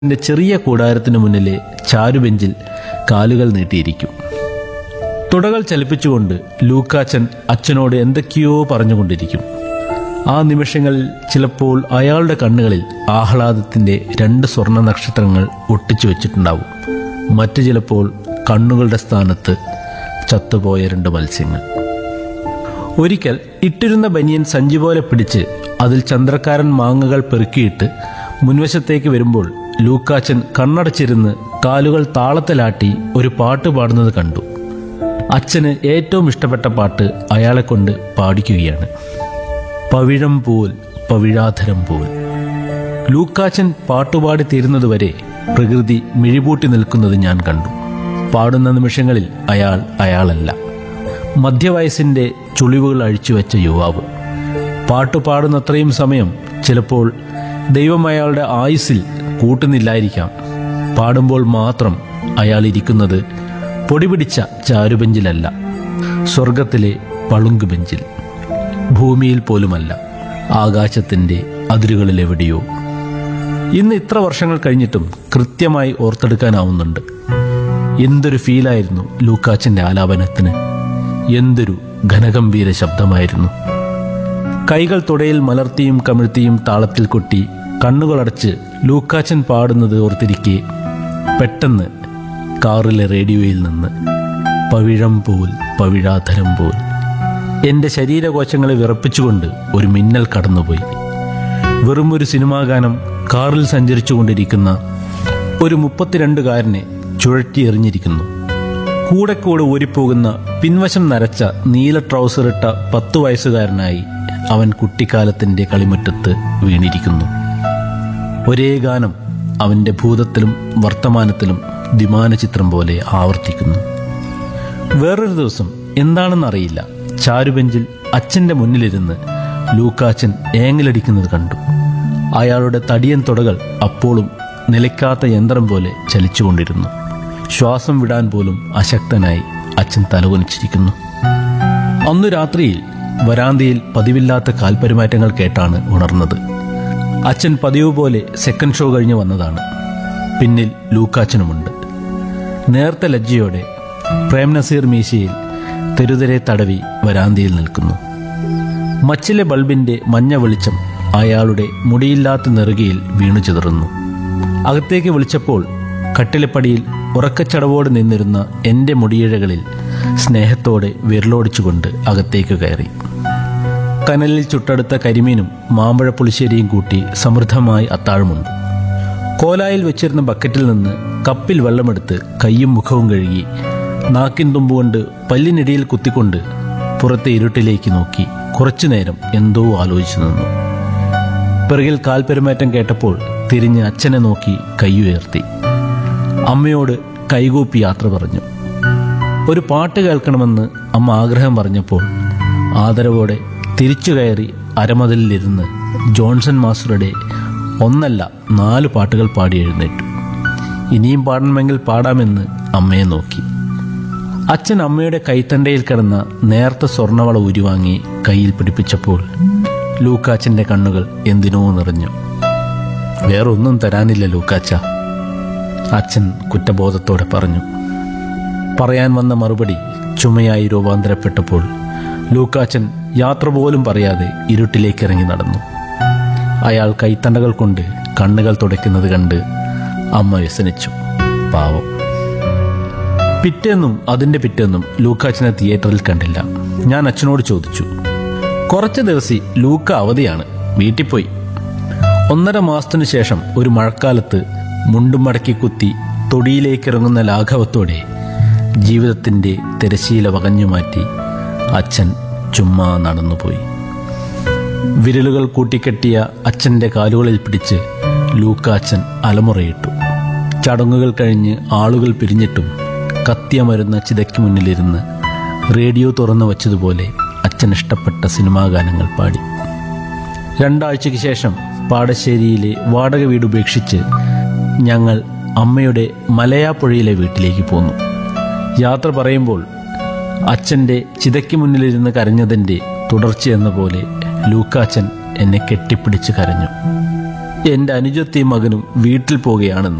ന്റെ ചെറിയ കൂടാരത്തിനു മുന്നിലെ ചാരുബെഞ്ചിൽ കാലുകൾ നീട്ടിയിരിക്കും തുടകൾ ചലിപ്പിച്ചുകൊണ്ട് ലൂക്കാച്ചൻ അച്ഛനോട് എന്തൊക്കെയോ പറഞ്ഞുകൊണ്ടിരിക്കും ആ നിമിഷങ്ങളിൽ ചിലപ്പോൾ അയാളുടെ കണ്ണുകളിൽ ആഹ്ലാദത്തിന്റെ രണ്ട് സ്വർണ്ണ നക്ഷത്രങ്ങൾ ഒട്ടിച്ചു വെച്ചിട്ടുണ്ടാവും മറ്റു ചിലപ്പോൾ കണ്ണുകളുടെ സ്ഥാനത്ത് ചത്തുപോയ രണ്ട് മത്സ്യങ്ങൾ ഒരിക്കൽ ഇട്ടിരുന്ന ബനിയൻ സഞ്ചി പോലെ പിടിച്ച് അതിൽ ചന്ദ്രക്കാരൻ മാങ്ങകൾ പെറുക്കിയിട്ട് മുൻവശത്തേക്ക് വരുമ്പോൾ ലൂക്കാച്ചൻ കണ്ണടച്ചിരുന്ന് കാലുകൾ താളത്തിലാട്ടി ഒരു പാട്ട് പാടുന്നത് കണ്ടു അച്ഛന് ഏറ്റവും ഇഷ്ടപ്പെട്ട പാട്ട് അയാളെ കൊണ്ട് പാടിക്കുകയാണ് പവിഴം പോൽ പവിഴാധരം പോൽ ലൂക്കാച്ചൻ പാട്ടുപാടി തീരുന്നതുവരെ പ്രകൃതി മിഴിപൂട്ടി നിൽക്കുന്നത് ഞാൻ കണ്ടു പാടുന്ന നിമിഷങ്ങളിൽ അയാൾ അയാളല്ല മധ്യവയസ്സിന്റെ ചുളിവുകൾ അഴിച്ചുവെച്ച യുവാവ് പാട്ടുപാടുന്നത്രയും സമയം ചിലപ്പോൾ ദൈവം അയാളുടെ ആയുസ്സിൽ കൂട്ടുന്നില്ലായിരിക്കാം പാടുമ്പോൾ മാത്രം അയാൾ ഇരിക്കുന്നത് പൊടിപിടിച്ച ചാരുബെഞ്ചിലല്ല സ്വർഗത്തിലെ പളുങ്ക് ബെഞ്ചിൽ ഭൂമിയിൽ പോലുമല്ല ആകാശത്തിന്റെ അതിരുകളിലെവിടെയോ ഇന്ന് ഇത്ര വർഷങ്ങൾ കഴിഞ്ഞിട്ടും കൃത്യമായി ഓർത്തെടുക്കാനാവുന്നുണ്ട് എന്തൊരു ഫീലായിരുന്നു ലൂക്കാച്ചന്റെ ആലാപനത്തിന് എന്തൊരു ഘനഗംഭീര ശബ്ദമായിരുന്നു കൈകൾ തുടയിൽ മലർത്തിയും കമിഴ്ത്തിയും താളത്തിൽ കൊട്ടി കണ്ണുകളടച്ച് ലൂക്കാച്ചൻ പാടുന്നത് ഓർത്തിരിക്കെ പെട്ടെന്ന് കാറിലെ റേഡിയോയിൽ നിന്ന് പവിഴം പോൽ പവിഴാധരം പോൽ എന്റെ ശരീരകോശങ്ങളെ വിറപ്പിച്ചുകൊണ്ട് ഒരു മിന്നൽ കടന്നുപോയി വെറും ഒരു സിനിമാ ഗാനം കാറിൽ സഞ്ചരിച്ചുകൊണ്ടിരിക്കുന്ന ഒരു മുപ്പത്തിരണ്ടുകാരനെ ചുഴറ്റി എറിഞ്ഞിരിക്കുന്നു കൂടെ കൂടെ ഓരിപ്പോകുന്ന പിൻവശം നരച്ച നീല ട്രൗസറിട്ട പത്തു വയസ്സുകാരനായി അവൻ കുട്ടിക്കാലത്തിന്റെ കളിമുറ്റത്ത് വീണിരിക്കുന്നു ഒരേ ഗാനം അവന്റെ ഭൂതത്തിലും വർത്തമാനത്തിലും ദ്വിമാന ചിത്രം പോലെ ആവർത്തിക്കുന്നു വേറൊരു ദിവസം എന്താണെന്നറിയില്ല ചാരുബെഞ്ചിൽ അച്ഛന്റെ മുന്നിലിരുന്ന് ലൂക്കാച്ചൻ ഏങ്ങലടിക്കുന്നത് കണ്ടു അയാളുടെ തടിയൻ തുടകൾ അപ്പോഴും നിലയ്ക്കാത്ത യന്ത്രം പോലെ ചലിച്ചുകൊണ്ടിരുന്നു ശ്വാസം വിടാൻ പോലും അശക്തനായി അച്ഛൻ തലകുനിച്ചിരിക്കുന്നു അന്നു രാത്രിയിൽ വരാന്തയിൽ പതിവില്ലാത്ത കാൽപെരുമാറ്റങ്ങൾ കേട്ടാണ് ഉണർന്നത് അച്ഛൻ പതിവ് പോലെ സെക്കൻഡ് ഷോ കഴിഞ്ഞ് വന്നതാണ് പിന്നിൽ ലൂക്കാച്ചനുമുണ്ട് നേർത്ത ലജ്ജയോടെ പ്രേം നസീർ മീശയിൽ തെരുതരെ തടവി വരാന്തയിൽ നിൽക്കുന്നു മച്ചിലെ ബൾബിന്റെ മഞ്ഞ വെളിച്ചം അയാളുടെ മുടിയില്ലാത്ത നെറുകയിൽ വീണു ചിതറുന്നു അകത്തേക്ക് വിളിച്ചപ്പോൾ കട്ടിലപ്പടിയിൽ ഉറക്കച്ചടവോട് നിന്നിരുന്ന എന്റെ മുടിയിഴകളിൽ സ്നേഹത്തോടെ വിരലോടിച്ചുകൊണ്ട് അകത്തേക്ക് കയറി കനലിൽ ചുട്ടെടുത്ത കരിമീനും മാമ്പഴ പുളിശ്ശേരിയും കൂട്ടി സമൃദ്ധമായി അത്താഴമുണ്ട് കോലായിൽ വെച്ചിരുന്ന ബക്കറ്റിൽ നിന്ന് കപ്പിൽ വെള്ളമെടുത്ത് കൈയും മുഖവും കഴുകി നാക്കിൻ തുമ്പുകൊണ്ട് പല്ലിനിടയിൽ കുത്തിക്കൊണ്ട് പുറത്തെ ഇരുട്ടിലേക്ക് നോക്കി കുറച്ചുനേരം എന്തോ ആലോചിച്ചു നിന്നു പിറകിൽ കാൽപെരുമാറ്റം കേട്ടപ്പോൾ തിരിഞ്ഞ് അച്ഛനെ നോക്കി കൈയുയർത്തി അമ്മയോട് കൈകൂപ്പി യാത്ര പറഞ്ഞു ഒരു പാട്ട് കേൾക്കണമെന്ന് അമ്മ ആഗ്രഹം പറഞ്ഞപ്പോൾ ആദരവോടെ തിരിച്ചു കയറി അരമതിലിരുന്ന് ജോൺസൺ മാസ്റ്ററുടെ ഒന്നല്ല നാല് പാട്ടുകൾ പാടി എഴുന്നേറ്റു ഇനിയും പാടണമെങ്കിൽ പാടാമെന്ന് അമ്മയെ നോക്കി അച്ഛൻ അമ്മയുടെ കൈത്തണ്ടയിൽ കിടന്ന നേർത്ത സ്വർണവള ഉരുവാങ്ങി കയ്യിൽ പിടിപ്പിച്ചപ്പോൾ ലൂക്കാച്ചന്റെ കണ്ണുകൾ എന്തിനോ നിറഞ്ഞു വേറൊന്നും തരാനില്ല ലൂക്കാച്ച അച്ഛൻ കുറ്റബോധത്തോടെ പറഞ്ഞു പറയാൻ വന്ന മറുപടി ചുമയായി രൂപാന്തരപ്പെട്ടപ്പോൾ ലൂക്കാച്ചൻ യാത്ര പോലും പറയാതെ ഇരുട്ടിലേക്ക് ഇറങ്ങി നടന്നു അയാൾ കൈത്തണ്ടകൾ കൊണ്ട് കണ്ണുകൾ തുടയ്ക്കുന്നത് കണ്ട് അമ്മ വ്യസനിച്ചു പാവം പിറ്റേന്നും അതിന്റെ പിറ്റേന്നും ലൂക്കാച്ചനെ തിയേറ്ററിൽ കണ്ടില്ല ഞാൻ അച്ഛനോട് ചോദിച്ചു കുറച്ച് ദിവസി ലൂക്ക അവധിയാണ് വീട്ടിൽ പോയി ഒന്നര മാസത്തിനു ശേഷം ഒരു മഴക്കാലത്ത് മുണ്ടും മടക്കി കുത്തി തൊടിയിലേക്ക് ഇറങ്ങുന്ന ലാഘവത്തോടെ ജീവിതത്തിന്റെ തിരശീല വകഞ്ഞു മാറ്റി അച്ഛൻ ചുമ്മാ നടന്നുപോയി വിരലുകൾ കൂട്ടിക്കെട്ടിയ അച്ഛന്റെ കാലുകളിൽ പിടിച്ച് ലൂക്കാച്ചൻ അലമുറയിട്ടു ചടങ്ങുകൾ കഴിഞ്ഞ് ആളുകൾ പിരിഞ്ഞിട്ടും കത്തിയമരുന്ന ചിതയ്ക്ക് മുന്നിലിരുന്ന് റേഡിയോ തുറന്നു വച്ചതുപോലെ അച്ഛൻ ഇഷ്ടപ്പെട്ട സിനിമാ ഗാനങ്ങൾ പാടി രണ്ടാഴ്ചയ്ക്ക് ശേഷം പാടശ്ശേരിയിലെ വാടക വീട് ഉപേക്ഷിച്ച് ഞങ്ങൾ അമ്മയുടെ മലയാപ്പുഴയിലെ വീട്ടിലേക്ക് പോന്നു യാത്ര പറയുമ്പോൾ അച്ഛൻ്റെ ചിതയ്ക്ക് മുന്നിലിരുന്ന് കരഞ്ഞതിൻ്റെ തുടർച്ചയെന്ന പോലെ ലൂക്കാച്ചൻ എന്നെ കെട്ടിപ്പിടിച്ച് കരഞ്ഞു എൻ്റെ അനുജത്തിയും മകനും വീട്ടിൽ പോവുകയാണെന്ന്